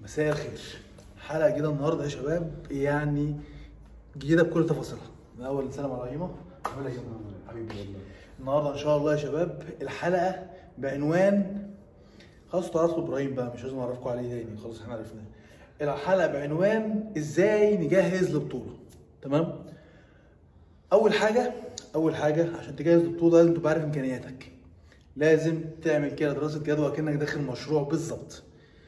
مساء الخير حلقه جديده النهارده يا شباب يعني جديده بكل تفاصيلها من اول نسلم على رهيمه عامل ايه يا جماعة؟ حبيبي والله النهارده ان شاء الله يا شباب الحلقه بعنوان خلاص تعرفوا ابراهيم بقى مش لازم اعرفكم عليه تاني خلاص احنا عرفناه الحلقه بعنوان ازاي نجهز لبطوله تمام اول حاجه اول حاجه عشان تجهز لبطوله لازم تبقى عارف امكانياتك لازم تعمل كده دراسه جدوى كانك داخل مشروع بالظبط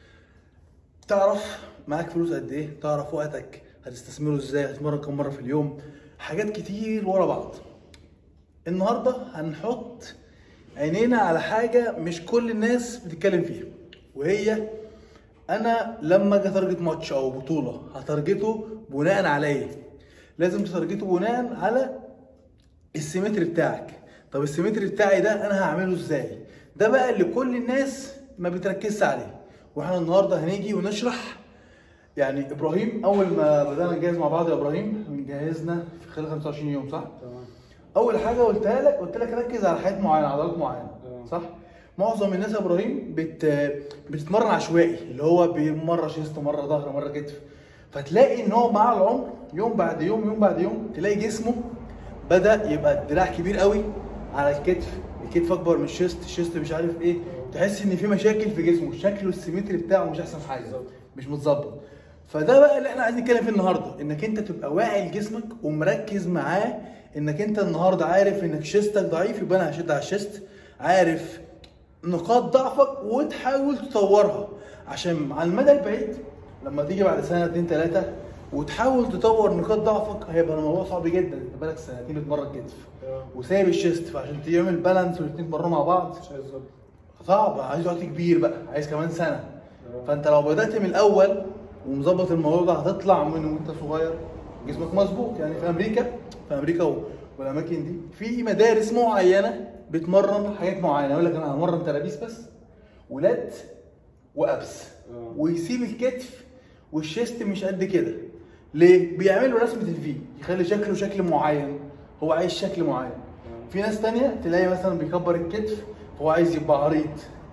تعرف معاك فلوس قد ايه تعرف وقتك هتستثمره ازاي هتتمرن كم مره في اليوم حاجات كتير ورا بعض النهارده هنحط عينينا على حاجه مش كل الناس بتتكلم فيها وهي انا لما اجي اتارجت ماتش او بطوله هتارجته بناء على ايه لازم تتارجته بناء على السيمتري بتاعك طب السيمتري بتاعي ده انا هعمله ازاي ده بقى اللي كل الناس ما بتركزش عليه واحنا النهارده هنيجي ونشرح يعني ابراهيم اول ما بدانا نجهز مع بعض يا ابراهيم جهزنا في خلال 25 يوم صح تمام اول حاجه قلتها لك قلت لك ركز على حاجات معينه عضلات معينه تمام. صح معظم الناس يا ابراهيم بت بتتمرن عشوائي اللي هو مره شيست مره ظهر مره كتف فتلاقي ان هو مع العمر يوم بعد يوم يوم بعد يوم تلاقي جسمه بدا يبقى الدراع كبير قوي على الكتف الكتف اكبر من الشيست الشيست مش عارف ايه تحس ان في مشاكل في جسمه شكله السيمتري بتاعه مش احسن حاجه مش متظبط فده بقى اللي احنا عايزين نتكلم فيه النهارده انك انت تبقى واعي لجسمك ومركز معاه انك انت النهارده عارف انك شيستك ضعيف يبقى انا هشد على الشيست عارف نقاط ضعفك وتحاول تطورها عشان على المدى البعيد لما تيجي بعد سنه اتنين تلاته وتحاول تطور نقاط ضعفك هيبقى الموضوع صعب جدا انت بقالك سنتين بتمرن كتف تمام وسايب الشيست فعشان تعمل بالانس والاثنين يتمرنوا مع بعض مش عايز ظبط صعب عايز وقت كبير بقى عايز كمان سنه تمام. فانت لو بدات من الاول ومظبط الموضوع ده هتطلع من وانت صغير جسمك مظبوط يعني في امريكا في امريكا و- والاماكن دي في مدارس معينه بتمرن حاجات معينه يقول لك انا همرن ترابيس بس ولات وابس آه. ويسيب الكتف والشيست مش قد كده ليه بيعملوا رسمه الفي يخلي شكله شكل معين هو عايز شكل معين في ناس تانية تلاقي مثلا بيكبر الكتف فهو عايز يبقى عريض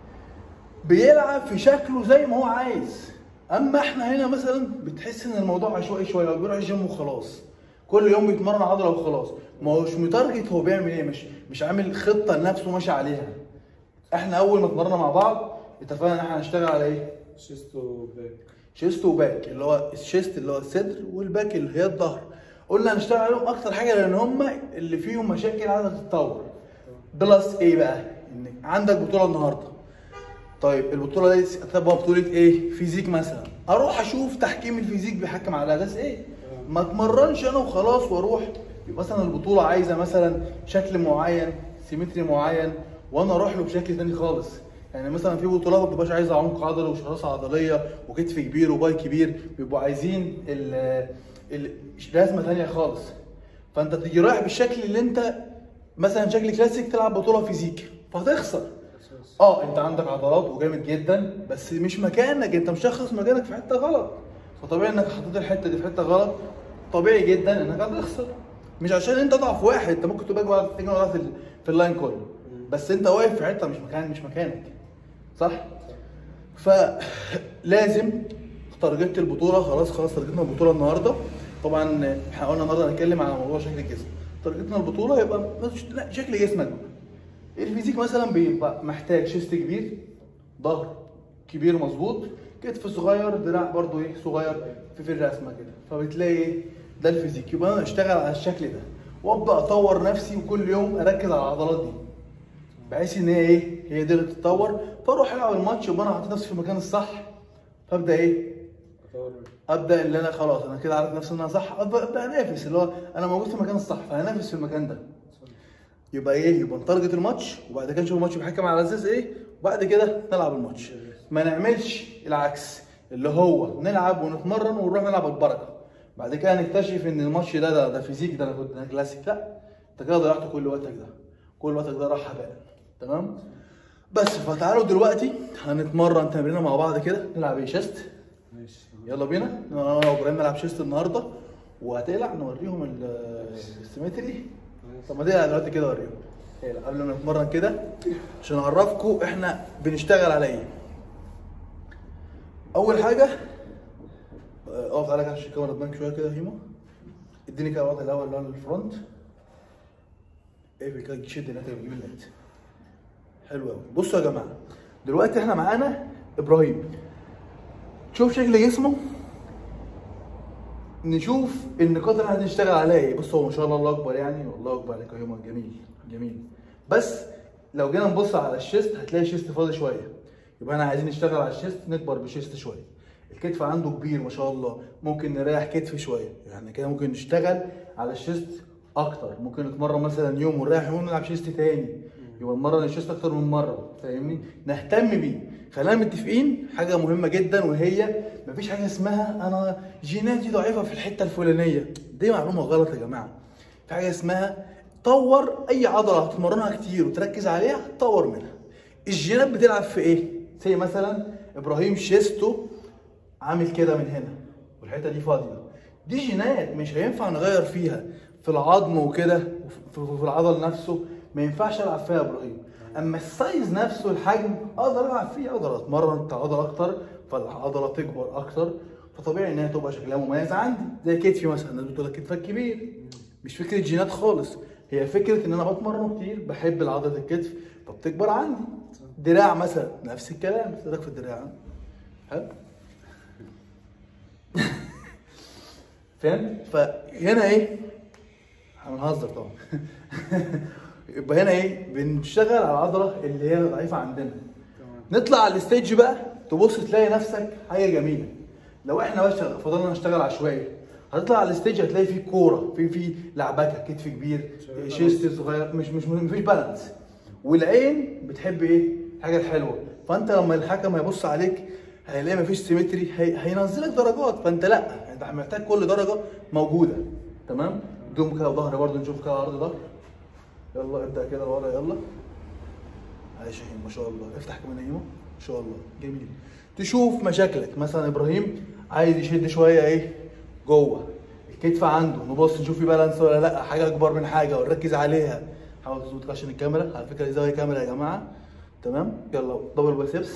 بيلعب في شكله زي ما هو عايز اما احنا هنا مثلا بتحس ان الموضوع عشوائي شويه هو بيروح الجيم وخلاص كل يوم بيتمرن عضله وخلاص ما هوش متارجت هو بيعمل ايه مش مش عامل خطه لنفسه ماشي عليها احنا اول ما اتمرنا مع بعض اتفقنا ان احنا هنشتغل على ايه شيست وباك شيست وباك اللي هو الشيست اللي هو الصدر والباك اللي هي الظهر قلنا هنشتغل عليهم اكتر حاجه لان هم اللي فيهم مشاكل عايزه تتطور بلس ايه بقى ان عندك بطوله النهارده طيب البطوله دي تبقى بطوله ايه فيزيك مثلا اروح اشوف تحكيم الفيزيك بيحكم على اساس ايه ما اتمرنش انا وخلاص واروح يبقى مثلا البطوله عايزه مثلا شكل معين سيمتري معين وانا اروح له بشكل تاني خالص يعني مثلا في بطولات ما بتبقاش عايزه عمق عضلي وشراسه عضليه وكتف كبير وباي كبير بيبقوا عايزين ال ال- رسمه تانيه خالص فانت تيجي رايح بالشكل اللي انت مثلا شكل كلاسيك تلعب بطوله فيزيك فهتخسر اساس اه انت عندك عضلات وجامد جدا بس مش مكانك انت مشخص مكانك في حته غلط فطبيعي انك حطيت الحته دي في حته غلط طبيعي جدا انك هتخسر مش عشان انت ضعف واحد انت ممكن تبقى واقف تيجي واقف في ال- في اللاين كله بس انت واقف في حته مش مكان مش مكانك صح فلازم تارجت البطوله خلاص خلاص تارجتنا البطوله النهارده طبعا احنا قلنا النهارده هنتكلم على موضوع شكل الجسم تارجتنا البطوله يبقى لا، شكل جسمك بقى. الفيزيك مثلا بيبقى محتاج شيست كبير ظهر كبير مظبوط كتف صغير دراع برضو ايه صغير في في الرسمه كده فبتلاقي ايه ده الفيزيك يبقى انا اشتغل على الشكل ده وابدا اطور نفسي وكل يوم اركز على العضلات دي بحيث ان هي ايه هي دي اللي تتطور فاروح العب الماتش يبقى انا حاطط نفسي في المكان الصح فابدا ايه اطور ابدا اللي انا خلاص انا كده عارف نفسي ان انا صح ابدا ابدا انافس اللي هو انا موجود في المكان الصح فهنافس في المكان ده يبقى ايه يبقى نتارجت الماتش وبعد كده نشوف الماتش بيحكم على اساس ايه وبعد كده نلعب الماتش ما نعملش العكس اللي هو نلعب ونتمرن ونروح نلعب البركه بعد كده نكتشف ان الماتش ده ده, ده فيزيك ده انا كنت ده كلاسيك لا انت كده ضيعت كل وقتك ده كل وقتك ده راح هباء تمام بس فتعالوا دلوقتي هنتمرن تمرينه مع بعض كده نلعب ايه شيست ماشي يلا بينا انا وابراهيم نلعب شيست النهارده وهتقلع نوريهم ال- السيمتري طب ما تقلع دلوقتي كده وريهم اقلع قبل ما نتمرن كده عشان اعرفكم احنا بنشتغل على ايه اول حاجه آه، اقف تعالى كده عشان الكاميرا تبان شويه كده يا هيما اديني كده الوضع الاول اللي هو الفرونت اقفل كده شد هنا تجيب الليد حلو قوي بصوا يا جماعه دلوقتي احنا معانا ابراهيم شوف شكل جسمه نشوف النقاط اللي احنا هنشتغل عليها ايه بص هو ما شاء الله الله اكبر يعني والله اكبر عليك يا هيما جميل جميل بس لو جينا نبص على الشيست هتلاقي الشيست فاضي شويه يبقى احنا عايزين نشتغل على الشيست نكبر بالشيست شويه الكتف عنده كبير ما شاء الله ممكن نريح كتف شويه يعني كده ممكن نشتغل على الشيست اكتر ممكن نتمرن مثلا يوم ونريح يوم نلعب شيست تاني يبقى نمرن الشيست اكتر من مره فاهمني نهتم بيه خلينا متفقين حاجه مهمه جدا وهي مفيش حاجه اسمها انا جيناتي ضعيفه في الحته الفلانيه دي معلومه غلط يا جماعه في حاجه اسمها طور اي عضله هتمرنها كتير وتركز عليها تطور منها الجينات بتلعب في ايه زي مثلا ابراهيم شيستو عامل كده من هنا والحته دي فاضيه دي جينات مش هينفع نغير فيها في العظم وكده وفي في العضل نفسه ما ينفعش العب فيها يا ابراهيم اما السايز نفسه الحجم اقدر العب فيه اقدر اتمرن العضله اكتر فالعضله تكبر اكتر فطبيعي انها تبقى شكلها مميز عندي زي كتفي مثلا الناس بتقول لك كتفك كبير مش فكره جينات خالص هي فكره ان انا بتمرن كتير بحب عضله الكتف فبتكبر عندي دراع مثلا نفس الكلام ايه رايك في الدراع حلو فاهم فهنا ايه هنهزر طبعا يبقى هنا ايه بنشتغل على العضله اللي هي ضعيفه عندنا تمام نطلع على الستيج بقى تبص تلاقي نفسك حاجه جميله لو احنا بس فضلنا نشتغل عشوائي هتطلع على الستيج هتلاقي في كوره في في لعبكه كتف كبير شغال شيست صغير مش مش مفيش بالانس والعين بتحب ايه الحاجه الحلوه فانت لما الحكم هيبص عليك هيلاقي مفيش سيمتري هي... هينزلك درجات فانت لا انت محتاج كل درجه موجوده تمام دوم كده ظهر برضه نشوف كده عرض ظهر يلا ابدا كده لورا يلا يا شاهين ما شاء الله افتح كمان ايوه ما شاء الله جميل تشوف مشاكلك مثلا ابراهيم عايز يشد شويه ايه جوه الكتف عنده نبص نشوف في بالانس ولا لا حاجه اكبر من حاجه ونركز عليها حاول تظبط عشان الكاميرا على فكره دي زاويه كاميرا يا جماعه تمام يلا دبل بايسبس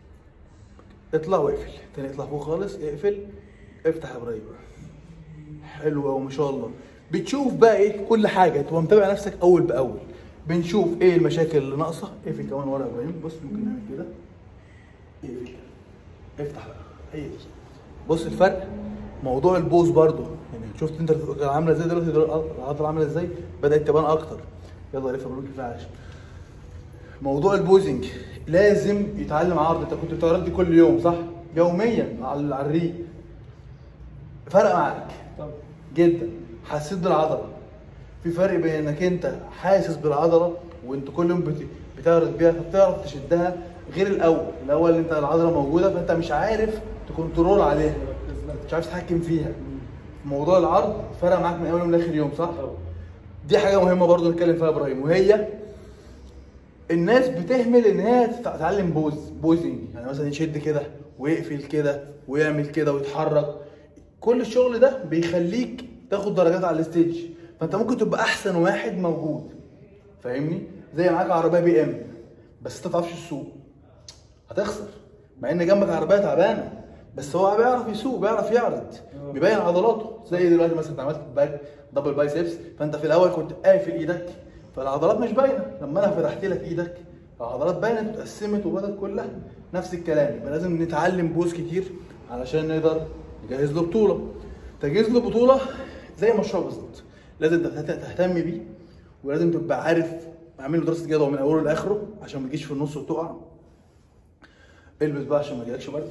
اطلع واقفل تاني اطلع فوق خالص اقفل افتح يا ابراهيم حلو قوي ما شاء الله بتشوف بقى ايه كل حاجه تبقى متابع نفسك اول باول بنشوف ايه المشاكل اللي ناقصه اقفل كمان ورا يا ابراهيم بص ممكن نعمل كده اقفل افتح بقى هي دي بص الفرق موضوع البوز برضو يعني شفت انت كانت عامله ازاي دلوقتي دلوقتي العضله عامله ازاي بدات تبان اكتر يلا لف مبروك كفايه عشان موضوع البوزنج لازم يتعلم عرض انت كنت بتعرض دي كل يوم صح يوميا على على الريق فرق معاك طب جدا حسيت بالعضله في فرق بين انك انت حاسس بالعضله وانت كل يوم بت- بتعرض بيها فبتعرف تشدها غير الاول الاول انت العضله موجوده فانت مش عارف تكنترول عليها مش عارف تتحكم فيها موضوع العرض فرق معاك من اول يوم لاخر يوم صح طب دي حاجه مهمه برضو نتكلم فيها يا ابراهيم وهي الناس بتهمل ان هي تتعلم بوز بوزنج يعني مثلا يشد كده ويقفل كده ويعمل كده ويتحرك كل الشغل ده بيخليك تاخد درجات على الستيج فانت ممكن تبقى احسن واحد موجود فاهمني زي معاك عربيه بي ام بس انت ما تعرفش تسوق هتخسر مع ان جنبك عربيه تعبانه بس هو بيعرف يسوق بيعرف يعرض بيبين عضلاته زي دلوقتي مثلا انت عملت باك دبل بايسبس فانت في الاول كنت قافل ايدك فالعضلات مش باينه لما انا فتحت لك ايدك العضلات باينه واتقسمت وبدت كلها نفس الكلام يبقى لازم نتعلم بوز كتير علشان نقدر نجهز له بطوله تجهيز له بطوله زي مشروع بالظبط لازم تهت- تهتم بيه ولازم تبقى عارف اعمل له دراسه جدوى من اوله لاخره عشان ما تجيش في النص وتقع البس بقى عشان ما يجيلكش برد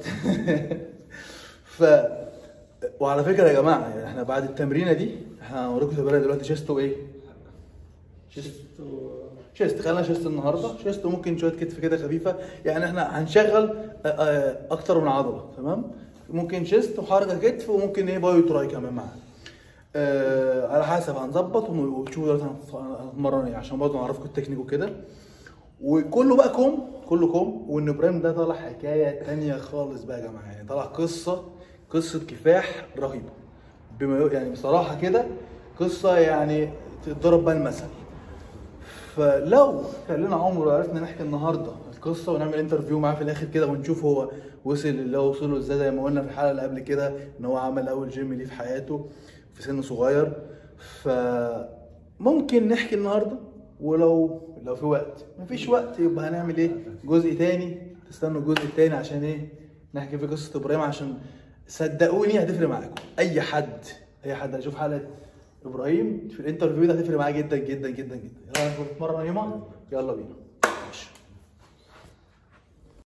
ف وعلى فكره يا جماعه يعني احنا بعد التمرينه دي احنا هنوريكم تمرينه دلوقتي شيستو ايه؟ شيست شيست خلينا شيست النهارده شيست ممكن شويه كتف كده خفيفه يعني احنا هنشغل آه، آه، اكتر من عضله تمام ممكن شيست وحركه كتف وممكن ايه بايو تراي كمان معاها آه على حسب هنظبط ون- وتشوفوا دلوقتي هنت- هنتمرن ايه عشان برضه نعرفكم التكنيك وكده وكله بقى كوم كله كوم وان ابراهيم ده طالع حكايه تانية خالص بقى يا جماعه يعني طالع قصه قصه كفاح رهيبه بما ي- يعني بصراحه كده قصه يعني تضرب بها المثل فلو كان لنا عمر وعرفنا نحكي النهارده القصه ونعمل انترفيو معاه في الاخر كده ونشوف هو وصل اللي هو وصله ازاي زي ما قلنا في الحلقه اللي قبل كده ان هو عمل اول جيم ليه في حياته في سن صغير فممكن نحكي النهارده ولو لو في وقت مفيش وقت يبقى هنعمل ايه جزء تاني تستنوا الجزء التاني عشان ايه نحكي في قصه ابراهيم عشان صدقوني هتفرق معاكم اي حد اي حد هيشوف حلقه ابراهيم في الانترفيو ده هتفرق معاه جدا جدا جدا جدا يلا نتمرن يا هيما يلا بينا